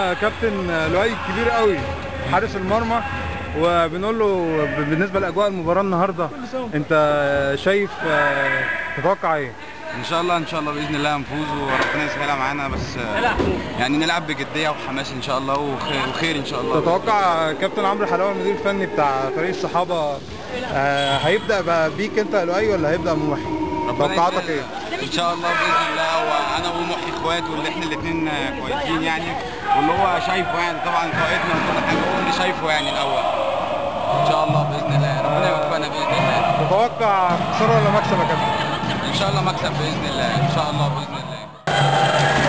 معانا كابتن لؤي كبير قوي حارس المرمى وبنقول له بالنسبه لاجواء المباراه النهارده انت شايف آه، تتوقع ايه؟ ان شاء الله ان شاء الله باذن الله هنفوز وربنا يسهلها معانا بس آه، يعني نلعب بجديه وحماس ان شاء الله وخير, وخير ان شاء الله تتوقع كابتن عمرو حلاوه المدير الفني بتاع فريق الصحابه آه، هيبدا بقى بيك انت يا لؤي ولا هيبدا بموحي؟ ربنا توقعاتك يسهل. ايه؟ ان شاء الله باذن الله وانا ومحي اخوات واللي احنا الاثنين كويسين يعني واللي هو شايفه يعني طبعا قائدنا وكل حاجه هو اللي شايفه يعني الاول ان شاء الله باذن الله ربنا يوفقنا باذن الله تتوقع خساره ولا مكسب يا كابتن؟ ان شاء الله مكسب باذن الله ان شاء الله باذن الله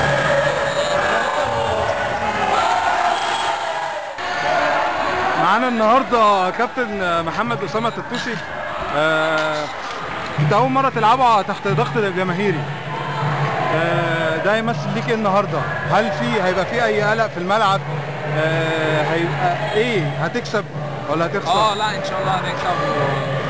معانا النهارده كابتن محمد اسامه التوسي آه، انت اول مره تلعبها تحت ضغط الجماهيري آه، ده هيمثل ليك ايه النهارده هل في هيبقى في اي قلق في الملعب آه، هيبقى ايه هتكسب ولا هتخسر اه لا ان شاء الله هنكسب و...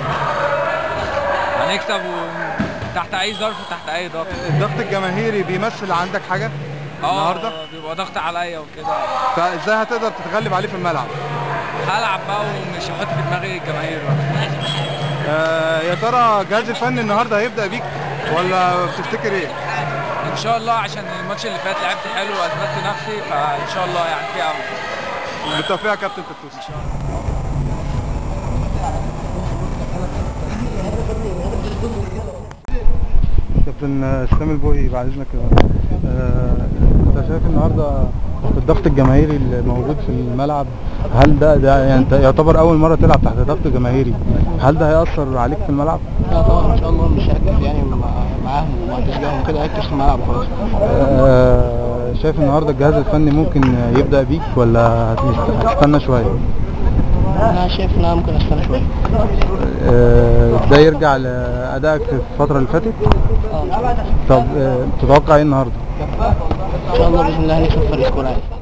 هنكسب و... تحت اي ظرف تحت اي ضغط الضغط الجماهيري بيمثل عندك حاجه النهارده اه بيبقى ضغط عليا وكده فازاي هتقدر تتغلب عليه في الملعب هلعب بقى ومش هحط في دماغي الجماهير بقى آه، يا ترى الجهاز الفني النهارده هيبدا بيك ولا بتفتكر ايه ان شاء الله عشان الماتش اللي فات لعبت حلو واثبتت نفسي فان شاء الله يعني في امل بالتوفيق يا كابتن تتوسي كابتن اسلام البوهي بعد اذنك آه، انت شايف النهارده الضغط الجماهيري اللي موجود في الملعب هل ده ده يعني انت يعتبر اول مره تلعب تحت ضغط جماهيري هل ده هيأثر عليك في الملعب؟ لا طبعا ان شاء الله مش هركز يعني مع- معاهم ومع تشجيعهم كده هركز في الملعب خلاص آه، شايف النهارده الجهاز الفني ممكن يبدأ بيك ولا هتست- هتستنى شويه؟ انا شايف ان انا ممكن استنى شويه آه، ده يرجع لأدائك في الفترة اللي فاتت؟ اه طب آه، تتوقع ايه النهارده؟ ان شاء الله باذن الله هنكسب فريق كوره عادي